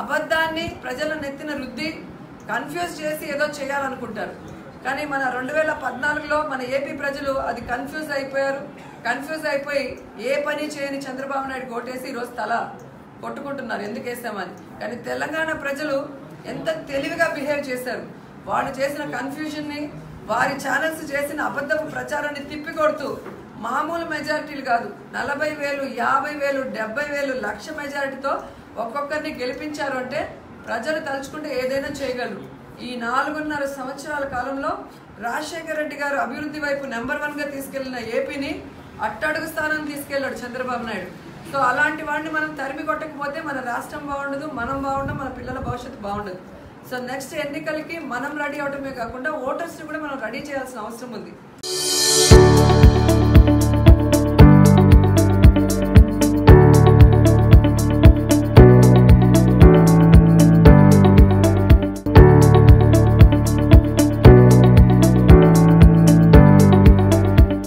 అబద్ధాన్ని ప్రజల నెత్తిన రుద్ది కన్ఫ్యూజ్ చేసి ఏదో చేయాలనుకుంటారు కానీ మన రెండు వేల పద్నాలుగులో మన ఏపీ ప్రజలు అది కన్ఫ్యూజ్ అయిపోయారు కన్ఫ్యూజ్ అయిపోయి ఏ పని చేయని చంద్రబాబు నాయుడు కోటేసి ఈరోజు తల కొట్టుకుంటున్నారు ఎందుకు వేసామని కానీ తెలంగాణ ప్రజలు ఎంత తెలివిగా బిహేవ్ చేశారు వాళ్ళు చేసిన కన్ఫ్యూజన్ని వారి ఛానల్స్ చేసిన అబద్ధపు ప్రచారాన్ని తిప్పికొడుతూ మామూలు మెజారిటీలు కాదు నలభై వేలు యాభై వేలు డెబ్బై వేలు లక్ష మెజారిటీతో ఒక్కొక్కరిని గెలిపించారు అంటే ప్రజలు తలుచుకుంటే ఏదైనా చేయగలరు ఈ నాలుగున్నర సంవత్సరాల కాలంలో రాజశేఖర రెడ్డి గారు అభివృద్ధి వైపు నెంబర్ వన్ గా తీసుకెళ్లిన ఏపీని అట్టడుగు స్థానం తీసుకెళ్లాడు చంద్రబాబు నాయుడు సో అలాంటి వాడిని మనం తరిమి కొట్టకపోతే మన రాష్ట్రం బాగుండదు మనం బాగుండం మన పిల్లల భవిష్యత్తు బాగుండదు సో నెక్స్ట్ ఎన్నికలకి మనం రెడీ అవడమే కాకుండా ఓటర్స్ని కూడా మనం రెడీ చేయాల్సిన అవసరం ఉంది